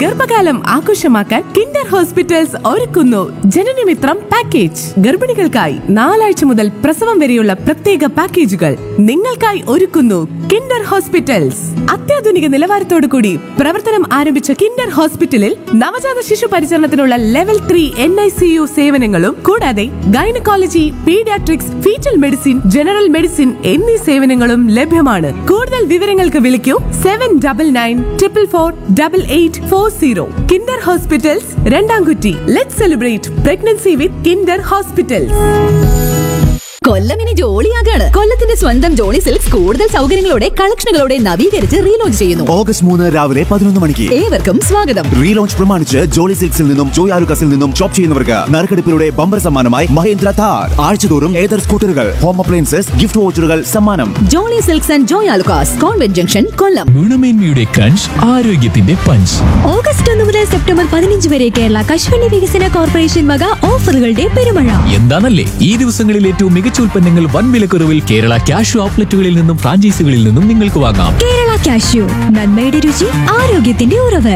ഗർഭകാലം ആഘോഷമാക്കാൻ Kinder hospitals ഒരുക്കുന്നു ജനനമിത്രം പാക്കേജ് ഗർഭിണികൾക്കായി നാലാഴ്ച മുതൽ പ്രസവം വരെയുള്ള പ്രത്യേക പാക്കേജുകൾ നിങ്ങൾക്കായി ഒരുക്കുന്നു കിൻഡർ ഹോസ്പിറ്റൽസ് അത്യാധുനിക നിലവാരത്തോടു കൂടി പ്രവർത്തനം ആരംഭിച്ച കിൻഡർ ഹോസ്പിറ്റലിൽ നവജാത ശിശു പരിചരണത്തിനുള്ള level three N I C U സേവനങ്ങളും കൂടാതെ gynaecology paediatrics fetal medicine general medicine എന്നീ സേവനങ്ങളും ലഭ്യമാണ് കൂടുതൽ വിവരങ്ങൾക്ക് വിളിക്കൂ seven double nine triple four double eight four zero Kinder hospitals Randamkutty let celebrate pregnancy with Kinder hospitals Kollam ഇനി ജോളിയാകാണ് കൊല്ലത്തിന്റെ സ്വന്തം ജോളി സിൽക്സ് കൂടുതൽ സൗകര്യങ്ങളോടെ കളക്ഷനുകളോടെ നവീകരിച്ച് റീലോഞ്ച് ചെയ്യുന്നു ഓഗസ്റ്റ് മൂന്ന് രാവിലെ പതിനൊന്ന് മണിക്ക് ഏവർക്കും സ്വാഗതം റീലോഞ്ച് പ്രമാണിച്ച് ജോളി സിൽക്സിൽ നിന്നും ജോയ് ആലുക്കസിൽ നിന്നും ഷോപ്പ് ചെയ്യുന്നവർക്ക് നറുക്കെടുപ്പിലൂടെ ബമ്പർ സമ്മാനമായി മഹേന്ദ്ര താർ ആഴ്ചതോറും ഏതർ സ്കൂട്ടറുകൾ ഹോം അപ്ലയൻസസ് ഗിഫ്റ്റ് വോച്ചറുകൾ സമ്മാനം Jolly silks and Joy Alukkas convent junction Kollam ഗുണമേന്മയുടെ കഞ്ച് ആരോഗ്യത്തിന്റെ പഞ്ച് ഓഗസ്റ്റ് ഒന്ന് മുതൽ സെപ്റ്റംബർ പതിനഞ്ച് വരെ കേരള കശുവണ്ടി വികസന കോർപ്പറേഷൻ വക ഓഫറുകളുടെ പെരുമഴ എന്താണല്ലേ ഈ ദിവസങ്ങളിൽ ഏറ്റവും മികച്ച ഉൽപ്പന്നങ്ങൾ വൻ വിലക്കുറവിൽ കേരള ക്യാഷ് ഔട്ട്ലെറ്റുകളിൽ നിന്നും ഫ്രാഞ്ചൈസികളിൽ നിന്നും നിങ്ങൾക്ക് വാങ്ങാം കേരള കാഷ്യൂ നന്മയുടെ രുചി ആരോഗ്യത്തിന്റെ ഉറവ്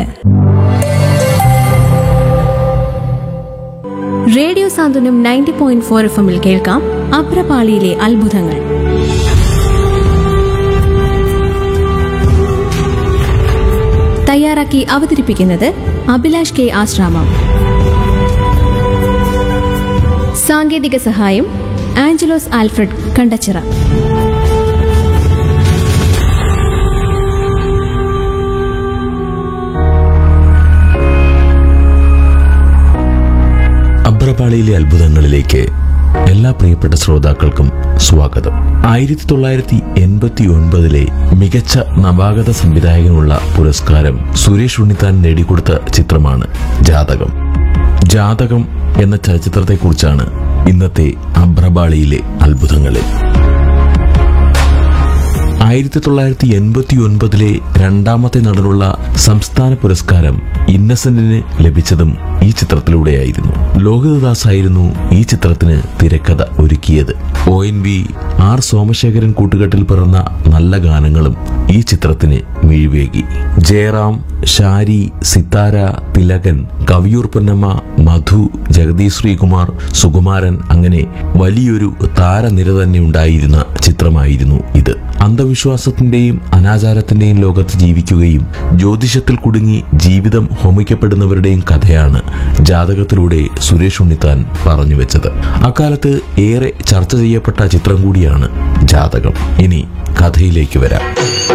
radio Santhwanam ninety point four F എമ്മിൽ കേൾക്കാം അഭ്രപാളിയിലെ അത്ഭുതങ്ങൾ തയ്യാറാക്കി അവതരിപ്പിക്കുന്നത് അഭിലാഷ് കെ ആശ്രാമം സാങ്കേതിക സഹായം ആഞ്ചലോസ് ആൽഫ്രഡ് കണ്ടച്ചിറ അബ്രപാളിയിലെ അത്ഭുതങ്ങളിലേക്ക് എല്ലാ പ്രിയപ്പെട്ട ശ്രോതാക്കൾക്കും സ്വാഗതം ആയിരത്തി തൊള്ളായിരത്തി എൺപത്തി ഒൻപതിലെ മികച്ച നവാഗത സംവിധായകനുള്ള പുരസ്കാരം സുരേഷ് ഉണ്ണിത്താൻ നേടിക്കൊടുത്ത ചിത്രമാണ് ജാതകം ജാതകം എന്ന ചലച്ചിത്രത്തെക്കുറിച്ചാണ് ഇന്നത്തെ അബ്രപാളിയിലെ അത്ഭുതങ്ങളിൽ ആയിരത്തി തൊള്ളായിരത്തി എൺപത്തി ഒൻപതിലെ രണ്ടാമത്തെ നടനുള്ള സംസ്ഥാന പുരസ്കാരം ഇന്നസെന്റിന് ലഭിച്ചതും ഈ ചിത്രത്തിലൂടെയായിരുന്നു ലോഹിതദാസ് ആയിരുന്നു ഈ ചിത്രത്തിന് തിരക്കഥ ഒരുക്കിയത് O N V R Somasekharan കൂട്ടുകെട്ടിൽ പിറന്ന നല്ല ഗാനങ്ങളും ഈ ചിത്രത്തിന് മിഴിവേകി ജയറാം ഷാരി സിത്താര തിലകൻ കവിയൂർ പൊന്നമ്മ മധു ജഗദീഷ് ശ്രീകുമാർ സുകുമാരൻ അങ്ങനെ വലിയൊരു താരനിര തന്നെ ഉണ്ടായിരുന്ന ചിത്രമായിരുന്നു ഇത് അന്ധവിശ്വാസത്തിന്റെയും അനാചാരത്തിന്റെയും ലോകത്ത് ജീവിക്കുകയും ജ്യോതിഷത്തിൽ കുടുങ്ങി ജീവിതം ഹോമിക്കപ്പെടുന്നവരുടെയും കഥയാണ് ജാതകത്തിലൂടെ സുരേഷ് ഉണ്ണിത്താൻ പറഞ്ഞു വെച്ചത് അക്കാലത്ത് ഏറെ ചർച്ച ചെയ്യപ്പെട്ട ചിത്രം കൂടിയാണ് ജാതകം ഇനി കഥയിലേക്ക് വരാം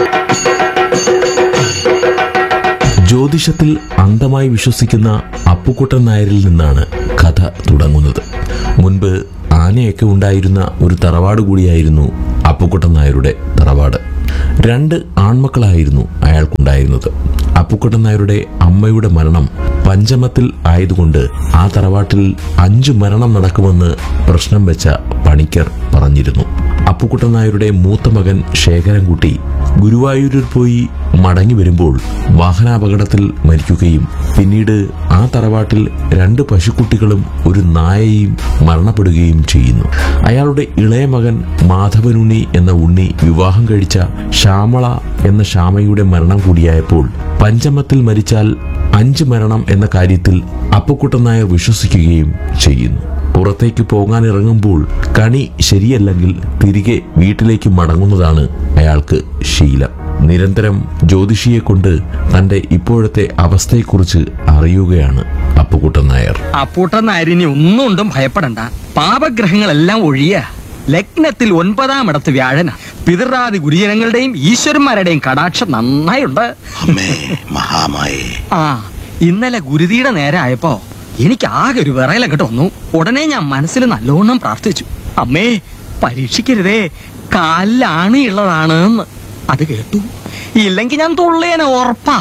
ജ്യോതിഷത്തിൽ അന്ധമായി വിശ്വസിക്കുന്ന അപ്പുക്കുട്ടൻ നായരിൽ നിന്നാണ് കഥ തുടങ്ങുന്നത് മുൻപ് ആനയൊക്കെ ഉണ്ടായിരുന്ന ഒരു തറവാട് കൂടിയായിരുന്നു അപ്പുക്കുട്ടൻ നായരുടെ തറവാട് രണ്ട് ആൺമക്കളായിരുന്നു അയാൾക്കുണ്ടായിരുന്നത് അപ്പുക്കുട്ടൻ നായരുടെ അമ്മയുടെ മരണം പഞ്ചമത്തിൽ ആയതുകൊണ്ട് ആ തറവാട്ടിൽ അഞ്ചു മരണം നടക്കുമെന്ന് പ്രശ്നം വെച്ച പണിക്കർ പറഞ്ഞിരുന്നു അപ്പുക്കുട്ടൻ നായരുടെ മൂത്ത മകൻ ശേഖരൻകുട്ടി ഗുരുവായൂരിൽ പോയി മടങ്ങി വരുമ്പോൾ വാഹനാപകടത്തിൽ മരിക്കുകയും പിന്നീട് ആ തറവാട്ടിൽ രണ്ട് പശുക്കുട്ടികളും ഒരു നായയും മരണപ്പെടുകയും ചെയ്യുന്നു അയാളുടെ ഇളയ മകൻ മാധവനുണ്ണി എന്ന ഉണ്ണി വിവാഹം കഴിച്ച ശ്യാമള എന്ന ശ്യാമയുടെ മരണം കൂടിയായപ്പോൾ പഞ്ചമത്തിൽ മരിച്ചാൽ അഞ്ച് മരണം എന്ന കാര്യത്തിൽ അപ്പുക്കുട്ടൻ നായർ വിശ്വസിക്കുകയും ചെയ്യുന്നു പുറത്തേക്ക് പോകാൻ ഇറങ്ങുമ്പോൾ കണി ശരിയല്ലെങ്കിൽ തിരികെ വീട്ടിലേക്ക് മടങ്ങുന്നതാണ് അയാൾക്ക് ശീലം നിരന്തരം ജ്യോതിഷിയെ കൊണ്ട് തന്റെ ഇപ്പോഴത്തെ അവസ്ഥയെക്കുറിച്ച് അറിയുകയാണ് അപ്പുക്കുട്ടൻ നായർ അപ്പൂട്ടൻ നായരിനി ഒന്നും കൊണ്ടും ഭയപ്പെടണ്ട പാപഗ്രഹങ്ങളെല്ലാം ഒഴിയ ലഗ്നത്തിൽ ഒൻപതാം ഇടത്ത് വ്യാഴന പിതൃറാദി ഗുരുജനങ്ങളുടെയും ഈശ്വരന്മാരുടെയും കടാക്ഷം നന്നായുണ്ട് അമ്മേ മഹാമായേ ആ ഇന്നലെ ഗുരുതിയുടെ നേരെ ആയപ്പോ എനിക്ക് ആകെ ഒരു വിറയലങ്ങട്ട് വന്നു ഉടനെ ഞാൻ മനസ്സിൽ നല്ലോണം പ്രാർത്ഥിച്ചു അമ്മേ പരീക്ഷിക്കരുതേ കാലിലാണ് ഉള്ളതാണ് എന്ന് അത് കേട്ടു ഇല്ലെങ്കിൽ ഞാൻ തുള്ളേനെ ഉറപ്പാ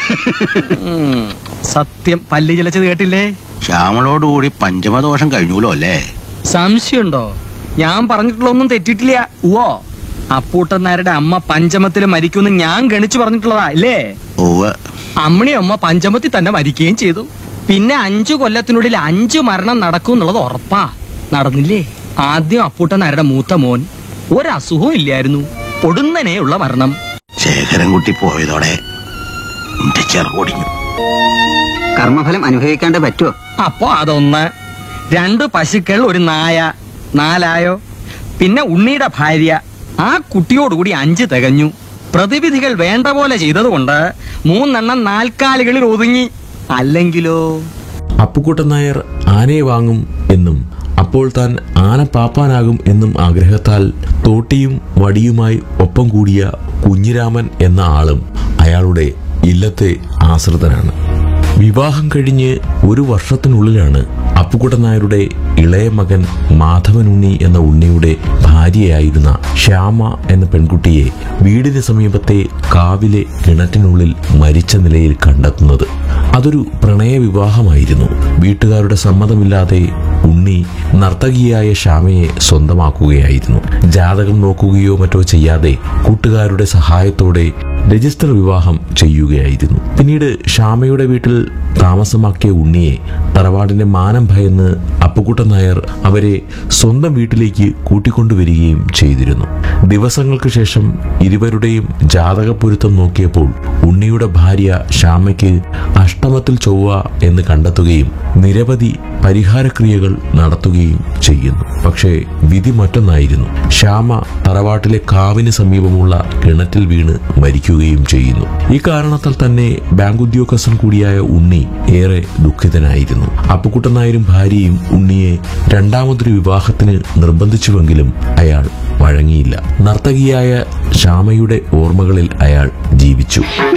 ഉം, സത്യം പല്ല് ചിലച്ചത് കേട്ടില്ലേ ശ്യാമളോടുകൂടി പഞ്ചമദോഷം കഴിഞ്ഞൂലോ അല്ലേ സംശയമുണ്ടോ ഞാൻ പറഞ്ഞിട്ടുള്ളൊന്നും തെറ്റിട്ടില്ല ഓ അപ്പൂട്ടന്നാരുടെ അമ്മ പഞ്ചമത്തിൽ മരിക്കുമെന്ന് ഞാൻ ഗണിച്ചു പറഞ്ഞിട്ടുള്ളതാ അല്ലേ ഓവ് അമ്മണി അമ്മ പഞ്ചമത്തിൽ തന്നെ മരിക്കുകയും ചെയ്തു പിന്നെ അഞ്ചു കൊല്ലത്തിനുള്ളിൽ അഞ്ചു മരണം നടക്കും എന്നുള്ളത് ഉറപ്പാ നടന്നില്ലേ ആദ്യം അപ്പൂട്ടനാരുടെ മൂത്ത മോൻ ഒരസുഖവും ഇല്ലായിരുന്നു പൊടുന്നനെയുള്ള മരണം ശേഖരൻകുട്ടി പോയതോടെ എന്റെ ചെറുകൊടിഞ്ഞു കർമ്മഫലം അനുഭവിക്കാണ്ട് പറ്റുമോ അപ്പോ അതൊന്ന് രണ്ട് പശുക്കൾ ഒരു നായ നാലായോ പിന്നെ ഉണ്ണിയുടെ ഭാര്യ ആ കുട്ടിയോടുകൂടി അഞ്ച് തികഞ്ഞു പ്രതിവിധികൾ വേണ്ട പോലെ ചെയ്തതുകൊണ്ട് മൂന്നെണ്ണം നാൽക്കാലികളിൽ ഒതുങ്ങി അല്ലെങ്കിലോ അപ്പുക്കുട്ടൻ നായർ ആനയെ വാങ്ങും എന്നും അപ്പോൾ താൻ ആന പാപ്പാനാകും എന്നും ആഗ്രഹത്താൽ തോട്ടിയും വടിയുമായി ഒപ്പം കൂടിയ കുഞ്ഞിരാമൻ എന്ന ആളും അയാളുടെ ഇല്ലത്തെ ആശ്രിതനാണ് വിവാഹം കഴിഞ്ഞ് ഒരു വർഷത്തിനുള്ളിലാണ് അപ്പുക്കുട്ടൻ നായരുടെ ഇളയ മകൻ മാധവനുണ്ണി എന്ന ഉണ്ണിയുടെ ഭാര്യയായിരുന്ന ശ്യാമ എന്ന പെൺകുട്ടിയെ വീടിന് സമീപത്തെ കാവിലെ കിണറ്റിനുള്ളിൽ മരിച്ച നിലയിൽ കണ്ടെത്തുന്നത് അതൊരു പ്രണയ വിവാഹമായിരുന്നു വീട്ടുകാരുടെ സമ്മതമില്ലാതെ ഉണ്ണി നർത്തകിയായ ശ്യാമയെ സ്വന്തമാക്കുകയായിരുന്നു ജാതകം നോക്കുകയോ മറ്റോ ചെയ്യാതെ കൂട്ടുകാരുടെ സഹായത്തോടെ രജിസ്റ്റർ വിവാഹം ചെയ്യുകയായിരുന്നു പിന്നീട് ശ്യാമയുടെ വീട്ടിൽ താമസമാക്കിയ ഉണ്ണിയെ തറവാടിന്റെ മാനം ഭയന്ന് അപ്പുക്കുട്ടൻ നായർ അവരെ സ്വന്തം വീട്ടിലേക്ക് കൂട്ടിക്കൊണ്ടുവരികയും ചെയ്തിരുന്നു ദിവസങ്ങൾക്ക് ശേഷം ഇരുവരുടെയും ജാതക പൊരുത്തം നോക്കിയപ്പോൾ ഉണ്ണിയുടെ ഭാര്യ ശ്യാമയ്ക്ക് അഷ്ടമത്തിൽ ചൊവ്വ എന്ന് കണ്ടെത്തുകയും നിരവധി പരിഹാരക്രിയകൾ നടത്തുകയും ചെയ്യുന്നു പക്ഷേ വിധി മറ്റൊന്നായിരുന്നു ശ്യാമ തറവാട്ടിലെ കാവിന് സമീപമുള്ള കിണറ്റിൽ വീണ് മരിക്കുകയും ചെയ്യുന്നു ഈ കാരണത്താൽ തന്നെ ബാങ്ക് ഉദ്യോഗസ്ഥൻ കൂടിയായ ഉണ്ണി ഏറെ ദുഃഖിതനായിരുന്നു അപ്പുക്കുട്ടൻ നായരും ഭാര്യയും ഉണ്ണിയെ രണ്ടാമതൊരു വിവാഹത്തിന് നിർബന്ധിച്ചുവെങ്കിലും അയാൾ വഴങ്ങിയില്ല നർത്തകിയായ ശ്യാമയുടെ ഓർമ്മകളിൽ അയാൾ ജീവിച്ചു